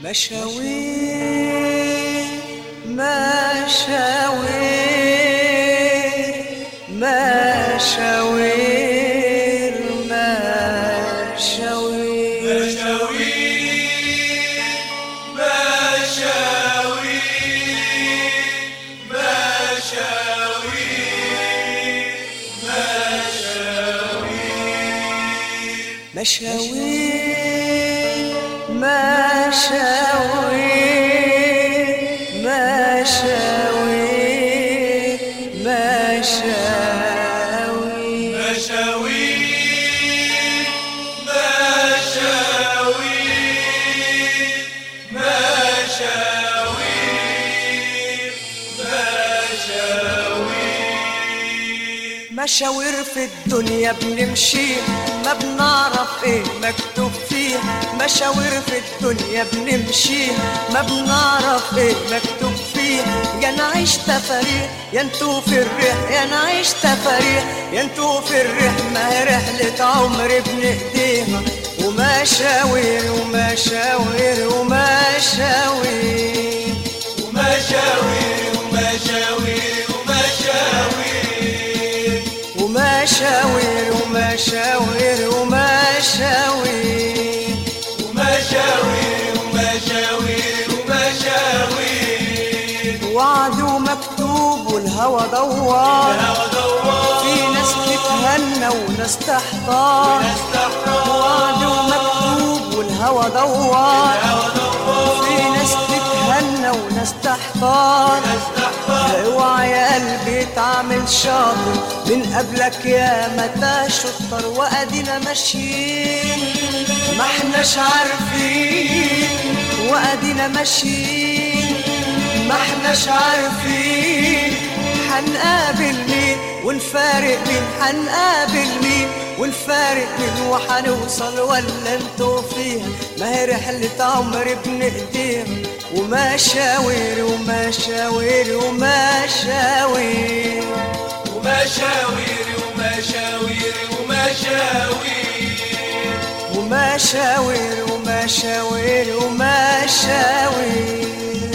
مشاوير مشاوير مشاوير مشاوير مشاوير مشاوير مشاوير مشاوير مشاوير في الدنيا بنمشي ما بنعرف ايه مكتوب فيه مشاوير في الدنيا بنمشي ما بنعرف ايه مكتوب فيه يا نعيش تفاريح يا انتو في الريح يا نعيش تفاريح يا انتو في الريح ما هي رحلة عمر بنقضيها ومشاوير ومشاوير ومشاوير ومشاوير ومشاوير ومشاوير وعد ومكتوب والهوى دوار في ناس تتهنى وناس تحتار وعد ومكتوب والهوى دوار في ناس تتهنى وناس تحتار اوعى يا قلبي تعمل شاطر من قبلك يا متى شطر وادينا ماشيين ما احناش عارفين وادينا ماشيين ما احناش عارفين حنقابل مين ونفارق مين حنقابل مين ونفارق مين وحنوصل ولا انتوا فيها ما هي رحلة عمر بنقضيها ومشاوير ومشاوير ومشاوير ومشاوير ومشاوير ومشاوير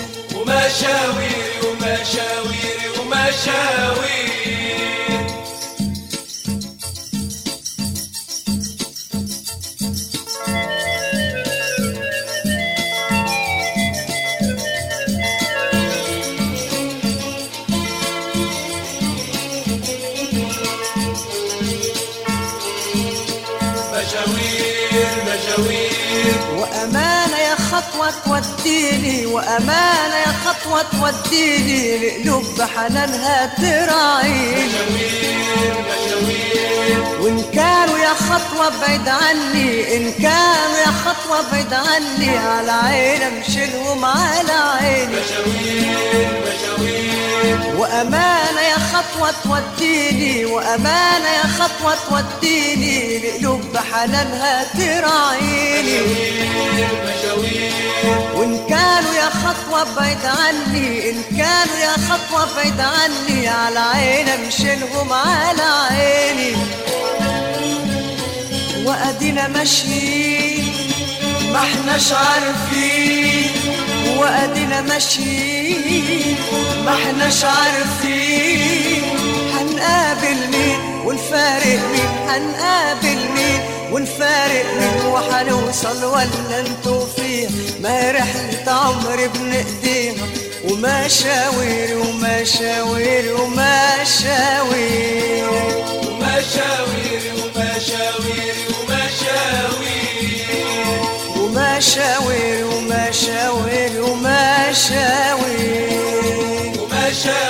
وأمانة يا خطوة توديني وأمانة يا خطوة توديني لقلوب بحنانها تراعيني وإن كانوا يا خطوة بعيد عني إن كانوا يا خطوة بعيد عني على عيني أمشيلهم على عيني وأمانة يا خطوة توديني وأمانة يا خطوة توديني لقلوب بحنانها تراعيني وإن كانوا يا خطوة بعيد عني إن كانوا يا خطوة بعيد عني على عيني أمشيلهم على عيني وأدينا ماشيين ما احناش عارفين وأدينا ماشيين ما احناش عارفين هنقابل مين ونفارق مين هنقابل مين ونفارق مين وحنوصل ولا انتوا فيها ما هي رحلة عمر بنقضيها ومشاوير ومشاوير ومشاوير ومشاوير ومشاوير ومشاوير ومشاوير